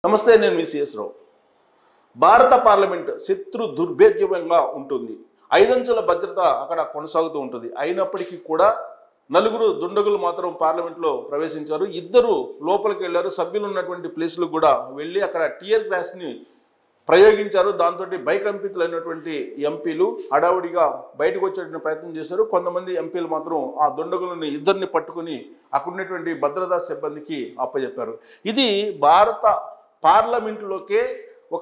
నమస్తే నేను మీ సిఎస్ రావు భారత పార్లమెంట్ శత్రు దుర్భేద్యంగా ఉంటుంది ఐదంచెల భద్రత అక్కడ కొనసాగుతూ ఉంటుంది అయినప్పటికీ కూడా నలుగురు దుండగులు మాత్రం పార్లమెంట్లో ప్రవేశించారు ఇద్దరు లోపలికి వెళ్ళారు సభ్యులు ఉన్నటువంటి ప్లేస్లకు కూడా వెళ్ళి అక్కడ టియర్ గ్యాస్ని ప్రయోగించారు దాంతో భయకంపితులైనటువంటి ఎంపీలు హడావుడిగా బయటకు వచ్చేటువంటి ప్రయత్నం చేశారు కొంతమంది ఎంపీలు మాత్రం ఆ దుండగులని ఇద్దరిని పట్టుకుని అక్కడ ఉన్నటువంటి భద్రతా సిబ్బందికి అప్పచెప్పారు ఇది భారత పార్లమెంటులోకే ఒక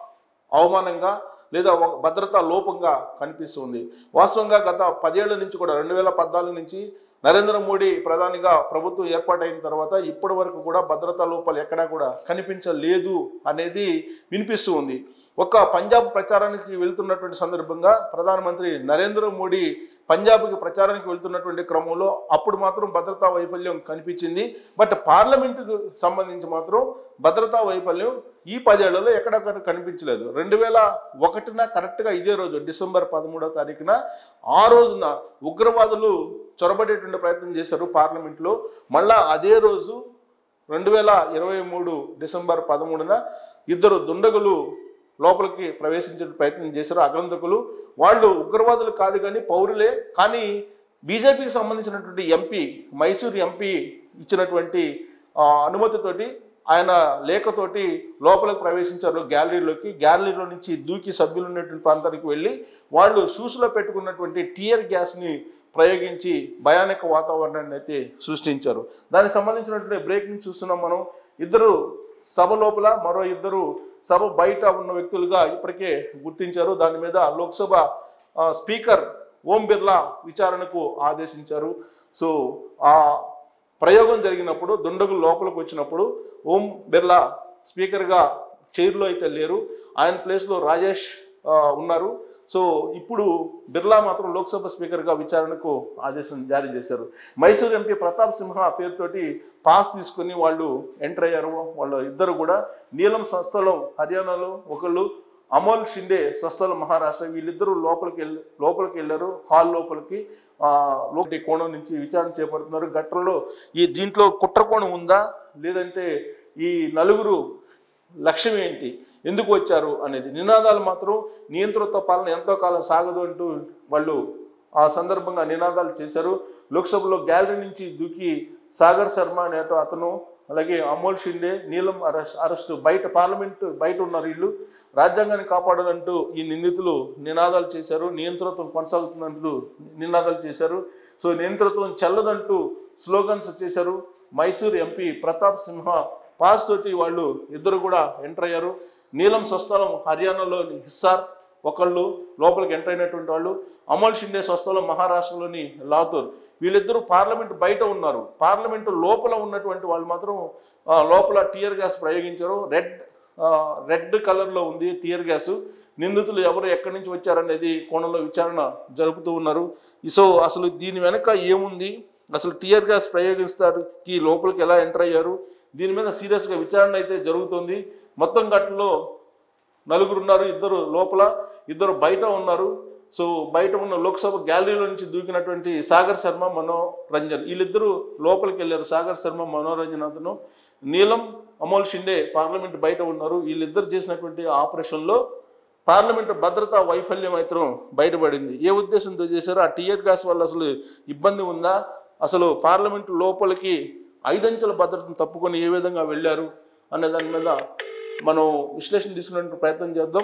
అవమానంగా లేదా ఒక భద్రతా లోపంగా కనిపిస్తుంది వాస్తవంగా గత పదేళ్ల నుంచి కూడా రెండు వేల పద్నాలుగు నుంచి నరేంద్ర మోడీ ప్రధానిగా ప్రభుత్వం ఏర్పాటైన తర్వాత ఇప్పటి వరకు కూడా భద్రతా లోపాలు ఎక్కడా కూడా కనిపించలేదు అనేది వినిపిస్తూ ఉంది ఒక పంజాబ్ ప్రచారానికి వెళ్తున్నటువంటి సందర్భంగా ప్రధానమంత్రి నరేంద్ర మోడీ పంజాబ్కి ప్రచారానికి వెళ్తున్నటువంటి క్రమంలో అప్పుడు మాత్రం భద్రతా వైఫల్యం కనిపించింది బట్ పార్లమెంటుకు సంబంధించి మాత్రం భద్రతా వైఫల్యం ఈ పదేళ్లలో ఎక్కడక్కడ కనిపించలేదు రెండు వేల ఒకటిన కరెక్ట్గా ఇదే రోజు డిసెంబర్ పదమూడో తారీఖున ఆ రోజున ఉగ్రవాదులు చొరబడేటువంటి ప్రయత్నం చేశారు పార్లమెంట్లో మళ్ళా అదే రోజు రెండు వేల ఇరవై మూడు డిసెంబర్ పదమూడున ఇద్దరు దుండగులు లోపలికి ప్రవేశించే ప్రయత్నం చేశారు అగ్రంథకులు వాళ్ళు ఉగ్రవాదులు కాదు కానీ పౌరులే కానీ బీజేపీకి సంబంధించినటువంటి ఎంపీ మైసూర్ ఎంపీ ఇచ్చినటువంటి ఆ, అనుమతితోటి ఆయన లేఖతోటి లోపలికి ప్రవేశించారు గ్యాలరీలోకి గ్యాలరీలో నుంచి దూకి సభ్యులు ఉన్నటువంటి ప్రాంతానికి వెళ్ళి వాళ్ళు షూస్లో పెట్టుకున్నటువంటి టియర్ గ్యాస్ని ప్రయోగించి భయానక వాతావరణాన్ని అయితే సృష్టించారు దానికి సంబంధించినటువంటి బ్రేకింగ్ చూస్తున్నాం మనం ఇద్దరు సభ లోపల మరో ఇద్దరు సభ బయట ఉన్న వ్యక్తులుగా ఇప్పటికే గుర్తించారు దాని మీద లోక్సభ ఆ, స్పీకర్ ఓం బిర్లా విచారణకు ఆదేశించారు సో ఆ ప్రయోగం జరిగినప్పుడు దుండగులు లోపలికి వచ్చినప్పుడు ఓం బిర్లా స్పీకర్గా చైర్లో అయితే లేరు ఆయన ప్లేస్లో రాజేష్ ఆ, ఉన్నారు సో ఇప్పుడు బిర్లా మాత్రం లోక్సభ స్పీకర్గా విచారణకు ఆదేశం జారీ చేశారు మైసూర్ ఎంపీ ప్రతాప్ సింహ పేరుతోటి పాస్ తీసుకుని వాళ్ళు ఎంటర్ అయ్యారు వాళ్ళు ఇద్దరు కూడా నీలం స్వస్థలం హర్యానాలో ఒకళ్ళు అమోల్ షిండే స్వస్థలం మహారాష్ట్ర వీళ్ళిద్దరూ లోపలికి వెళ్ళి లోపలికి వెళ్ళారు హాల్ లోపలికి ఆ, లోపలి కోణం నుంచి విచారణ చేపడుతున్నారు గట్రలో ఈ దీంట్లో కుట్ర కోణం ఉందా లేదంటే ఈ నలుగురు లక్ష్యం ఏంటి ఎందుకు వచ్చారు అనేది నినాదాలు మాత్రం నియంత్రణతో పాలన ఎంతో కాలం సాగదు అంటూ వాళ్ళు ఆ సందర్భంగా నినాదాలు చేశారు లోక్సభలో గ్యాలరీ నుంచి దూకి సాగర్ శర్మ అనే అటు అతను అలాగే అమోల్ షిండే నీలం అరెస్ట్ అరెస్టు బయట పార్లమెంట్ బయట ఉన్నారు వీళ్ళు రాజ్యాంగాన్ని కాపాడాలంటూ ఈ నిందితులు నినాదాలు చేశారు నియంత్రణతో కొనసాగుతుందంటూ నినాదాలు చేశారు సో నియంత్రణతో చెల్లదంటూ స్లోగన్స్ చేశారు మైసూర్ ఎంపీ ప్రతాప్ సింహ పాస్ తోటి వాళ్ళు ఇద్దరు కూడా ఎంటర్ అయ్యారు నీలం స్వస్థలం హర్యానాలోని హిస్సార్ ఒకళ్ళు లోపలికి ఎంటర్ అయినటువంటి వాళ్ళు అమల్ షిండే స్వస్థలం మహారాష్ట్రలోని లాతూర్ వీళ్ళిద్దరూ పార్లమెంట్ బయట ఉన్నారు పార్లమెంట్ లోపల ఉన్నటువంటి వాళ్ళు మాత్రం ఆ, లోపల టియర్ గ్యాస్ ప్రయోగించారు రెడ్ ఆ, రెడ్ కలర్లో ఉంది టియర్ గ్యాస్ నిందితులు ఎవరు ఎక్కడి నుంచి వచ్చారనేది కోణంలో విచారణ జరుపుతూ ఉన్నారు సో అసలు దీని వెనక ఏముంది అసలు టియర్ గ్యాస్ ప్రయోగిస్తారు ఈ లోపలికి ఎలా ఎంటర్ అయ్యారు దీని మీద సీరియస్గా విచారణ అయితే జరుగుతుంది మొత్తం గట్టులో నలుగురు ఉన్నారు ఇద్దరు లోపల ఇద్దరు బయట ఉన్నారు సో బయట ఉన్న లోక్సభ గ్యాలరీలో నుంచి దూకినటువంటి సాగర్ శర్మ మనోరంజన్ వీళ్ళిద్దరూ లోపలికి వెళ్ళారు సాగర్ శర్మ మనోరంజన్ అతను నీలం అమోల్ షిండే పార్లమెంట్ బయట ఉన్నారు వీళ్ళిద్దరు చేసినటువంటి ఆపరేషన్లో పార్లమెంట్ భద్రతా వైఫల్యం అయితే బయటపడింది ఏ ఉద్దేశంతో చేశారో ఆ టియర్ గ్యాస్ వల్ల అసలు ఇబ్బంది ఉందా అసలు పార్లమెంట్ లోపలికి ఐదంచెల భద్రతను తప్పుకొని ఏ విధంగా వెళ్ళారు అనే దాని మీద మనం విశ్లేషణ తీసుకునే ప్రయత్నం చేద్దాం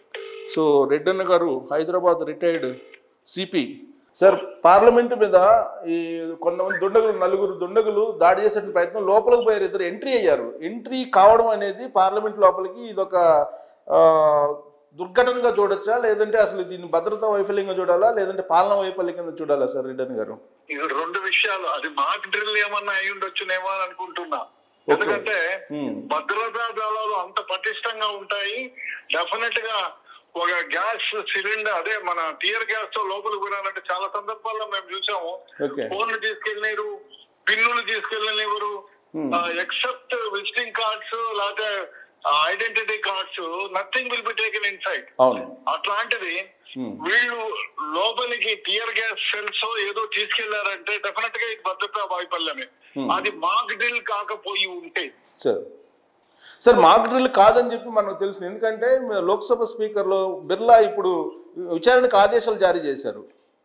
so Reddanna garu Hyderabad retired CP sir parliament మీద ఈ కొంతమంది దుండగులు నలుగురు దుండగులు దాడి చేసే ప్రయత్నం లోపలికి పోయారు ఇద్దరు ఎంట్రీ అయ్యారు ఎంట్రీ కావడం అనేది పార్లమెంట్ లోపలికి ఇదొక ఆ, దుర్ఘటనగా చూడొచ్చా లేదంటే అసలు దీన్ని భద్రతా వైఫల్యంగా చూడాలా లేదంటే పాలన వైఫల్యం కింద చూడాలా సార్ రెడ్డన్ గారు ఇది రెండు విషయాలు అది మాక్ డ్రిల్ ఏమన్నా అయి ఉండొచ్చునేమో అని అనుకుంటున్నా ఎందుకంటే Hmm. భద్రతా దళాలు అంత పటిష్టంగా ఉంటాయి డెఫినెట్ గా ఒక గ్యాస్ సిలిండర్ అదే మన టియర్ గ్యాస్ తో లోపలికి పోయినారంటే చాలా సందర్భాల్లో మేము చూసాము ఓకే ఫోన్లు తీసుకెళ్ళినారు పిన్నులు తీసుకెళ్ళనివ్వరు Hmm. ఎక్సెప్ట్ విజిటింగ్ కార్డ్స్ లేకపోతే identity cards nothing will be taken inside అవును అట్లాంటిది Hmm. వీళ్ళు లోపలికి టియర్ గ్యాస్ సెల్స్ ఏదో తీసుకెళ్లారంటే డెఫినెట్ గా ఇది భద్రతా వైఫల్యమే Hmm. అది మాక్ డ్రిల్ కాకపోయి ఉంటే సార్ సార్ మాక్ డ్రిల్ కాదని చెప్పి మనకు తెలుస్తుంది ఎందుకంటే లోక్సభ స్పీకర్లో బిర్లా ఇప్పుడు విచారణకు ఆదేశాలు జారీ చేశారు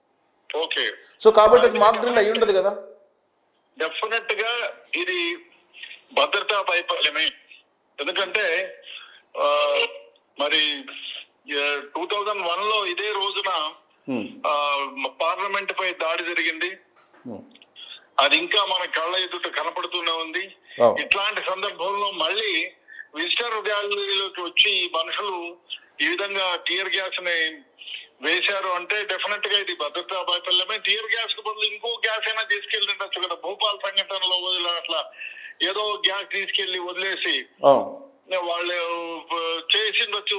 ఓకే సో కాబట్టి అది మాక్ డ్రిల్ అయి ఉండదు కదా డెఫినెట్ గా ఇది భద్రతా వైఫల్యమే ఎందుకంటే ఆ, మరి టూ థౌజండ్ వన్ లో ఇదే రోజున ఉమ్, ఆ, పార్లమెంట్ పై దాడి జరిగింది ఉమ్, అది ఇంకా మన కళ్ళ ఎదుట కనపడుతూనే ఉంది అవును. ఇట్లాంటి సందర్భంలో మళ్ళీ విజిటర్ గ్యాలరీలోకి వచ్చి ఈ మనుషులు ఈ విధంగా టీయర్ గ్యాస్ ని వేశారు అంటే డెఫినెట్ గా ఇది భద్రతా వైఫల్యమే టీయర్ గ్యాస్ కు బదులు ఇంకో గ్యాస్ అయినా తీసుకెళ్ళి ఉండొచ్చు కదా భూపాల్ సంఘటనలో వదిలే అట్లా ఏదో గ్యాస్ తీసుకెళ్లి వదిలేసి అవును వాళ్ళు ఆ, చేసిండొచ్చు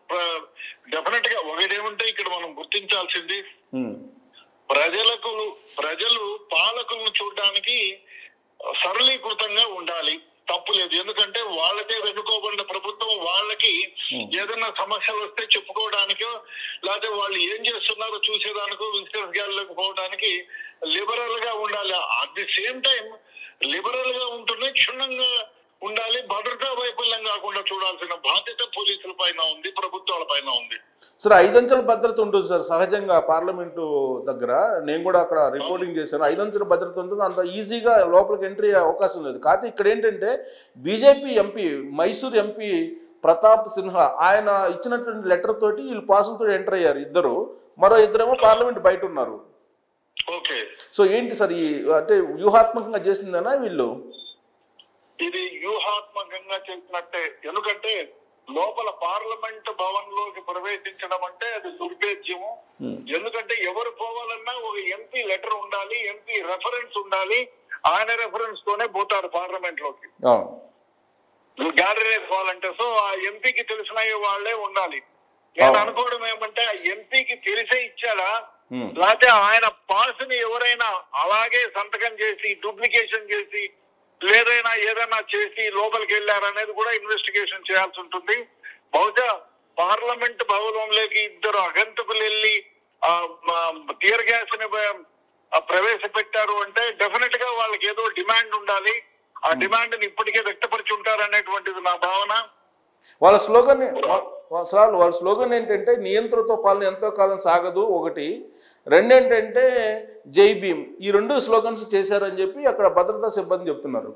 డెఫినెట్ గా ఒకటేమంటే ఇక్కడ మనం గుర్తించాల్సింది ఉమ్, ప్రజలకు ప్రజలు పాలకులను చూడడానికి సరళీకృతంగా ఉండాలి తప్పు లేదు ఎందుకంటే వాళ్ళకే వెనుకోబడిన ప్రభుత్వం వాళ్ళకి ఏదైనా సమస్యలు వస్తే చెప్పుకోవడానికో లేకపోతే వాళ్ళు ఏం చేస్తున్నారో చూసేదానికో విజిటర్స్ గ్యాలరీలోకి పోవడానికి లిబరల్ గా ఉండాలి at the same time liberal గా ఉంటూనే క్షుణ్ణంగా ఉండాలి భద్రతా వైఫల్యం కాకుండా చూడాల్సిన బాధ్యత పోలీసుల పైన ఉంది ప్రభుత్వాల పైన ఉంది సార్ ఐదంచెల భద్రత ఉంటుంది సార్ సహజంగా పార్లమెంటు దగ్గర నేను కూడా అక్కడ రిపోర్టింగ్ చేశాను ఐదంచెల భద్రత ఉంటుంది అంత ఈజీగా లోపలికి ఎంట్రీ అయ్యే అవకాశం లేదు కాకపోతే ఇక్కడ ఏంటంటే BJP MP Mysore MP Pratap Sinha ఆయన ఇచ్చినటువంటి లెటర్ తోటి వీళ్ళు పాసులతో ఎంటర్ అయ్యారు ఇద్దరు మరో ఇద్దరేమో పార్లమెంట్ బయట ఉన్నారు ఓకే సో ఏంటి సార్ ఈ అంటే వ్యూహాత్మకంగా చేసిందనా వీళ్ళు ఇది వ్యూహాత్మకంగా చేసినట్టే ఎందుకంటే లోపల పార్లమెంట్ భవన్ లోకి ప్రవేశించడం అంటే అది దుర్భేద్యము Hmm. ఎందుకంటే ఎవరు పోవాలన్నా ఒక ఎంపీ లెటర్ ఉండాలి ఎంపీ రెఫరెన్స్ ఉండాలి ఆయన రెఫరెన్స్ తోనే పోతారు పార్లమెంట్ లోకి అవును గ్యాలరీ పోవాలంటే సో ఆ ఎంపీకి తెలిసిన వాళ్ళే ఉండాలి నేను అవును. అనుకోవడం ఏమంటే ఆ ఎంపీకి తెలిసే ఇచ్చాడా Hmm. లేకపోతే ఆయన పాస్ ని ఎవరైనా అలాగే సంతకం చేసి డూప్లికేషన్ చేసి లేదైనా ఏదైనా చేసి లోపలికి వెళ్ళారనేది కూడా ఇన్వెస్టిగేషన్ చేయాల్సి ఉంటుంది బహుశా పార్లమెంట్ భవనంలోకి ఇద్దరు అగంతకులు వెళ్ళి ఆ టియర్ గ్యాస్ ని బ- ఆ ప్రవేశపెట్టారు అంటే డెఫినెట్ గా వాళ్ళకి ఏదో డిమాండ్ ఉండాలి ఆ డిమాండ్ ని ఇప్పటికే వ్యక్తపరిచి ఉంటారు అనేటువంటిది నా భావన వాళ్ళ స్లోగన్ సార్ వాళ్ళ స్లోగన్ ఏంటంటే నియంత్రణతో పాలన ఎంతో కాలం సాగదు ఒకటి రెండేంటంటే జై భీమ్ ఈ రెండు స్లోగన్స్ చేశారని చెప్పి అక్కడ భద్రతా సిబ్బంది చెప్తున్నారు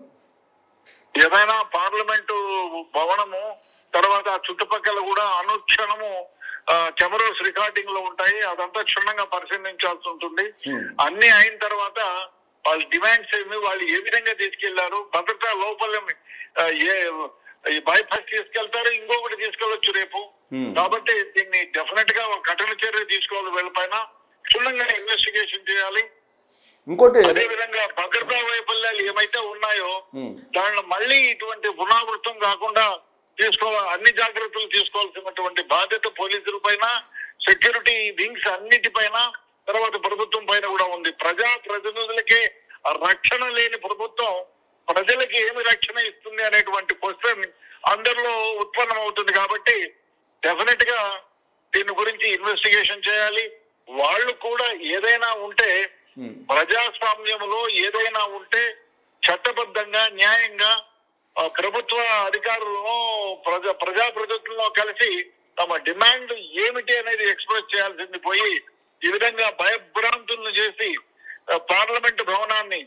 ఏదైనా పార్లమెంటు భవనము తర్వాత ఆ చుట్టుపక్కల కూడా అనుక్షణము కెమెరాస్ రికార్డింగ్ లో ఉంటాయి అదంతా క్షుణ్ణంగా పరిశీలించాల్సి ఉంటుంది Hmm. అన్ని అయిన తర్వాత వాళ్ళ డిమాండ్స్ ఏమి వాళ్ళు ఏ విధంగా తీసుకెళ్లారు భద్రతా లోపల ఆ, ఏ ఈ బైపాస్ తీసుకెళ్తారు ఇంకొకటి తీసుకెళ్ళొచ్చు రేపు Hmm. కాబట్టి దీన్ని డెఫినెట్ గా ఒక కఠిన చర్య తీసుకోవాలి వీళ్ళపైన క్షుణ్ణంగా ఇన్వెస్టిగేషన్ చేయాలి ఇంకోటి అదే విధంగా భద్రతా వైఫల్యాలు ఏమైతే ఉన్నాయో Hmm. దానిలో మళ్ళీ ఇటువంటి పునరావృతం కాకుండా తీసుకోవాలి అన్ని జాగ్రత్తలు తీసుకోవాల్సినటువంటి బాధ్యత పోలీసుల పైన సెక్యూరిటీ వింగ్స్ అన్నిటిపైన తర్వాత ప్రభుత్వం పైన కూడా ఉంది ప్రజా ప్రతినిధులకే రక్షణ లేని ప్రభుత్వం ప్రజలకి ఏమి రక్షణ ఇస్తుంది అనేటువంటి క్వశ్చన్ అందరిలో ఉత్పన్నం అవుతుంది కాబట్టి డెఫినెట్ గా దీని గురించి ఇన్వెస్టిగేషన్ చేయాలి వాళ్ళు కూడా ఏదైనా ఉంటే Hmm. ప్రజాస్వామ్యంలో ఏదైనా ఉంటే చట్టబద్ధంగా న్యాయంగా ఆ, ప్రభుత్వ అధికారులను ప్రజా ప్రజాప్రతినిధులను కలిసి తమ డిమాండ్ ఏమిటి అనేది ఎక్స్ప్రెస్ చేయాల్సింది పోయి ఈ విధంగా భయభ్రాంతులను చేసి ఆ, పార్లమెంట్ భవనాన్ని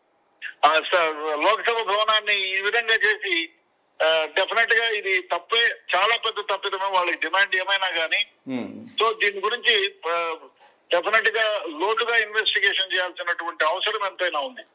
ఆ, స- లోక్సభ భవనాన్ని ఈ విధంగా చేసి డెఫినెట్ గా ఇది తప్పే చాలా పెద్ద తప్పిదమే వాళ్ళకి డిమాండ్ ఏమైనా కానీ Hmm. సో దీని గురించి డెఫినెట్ గా లోతుగా ఇన్వెస్టిగేషన్ చేయాల్సినటువంటి అవసరం ఎంతైనా ఉంది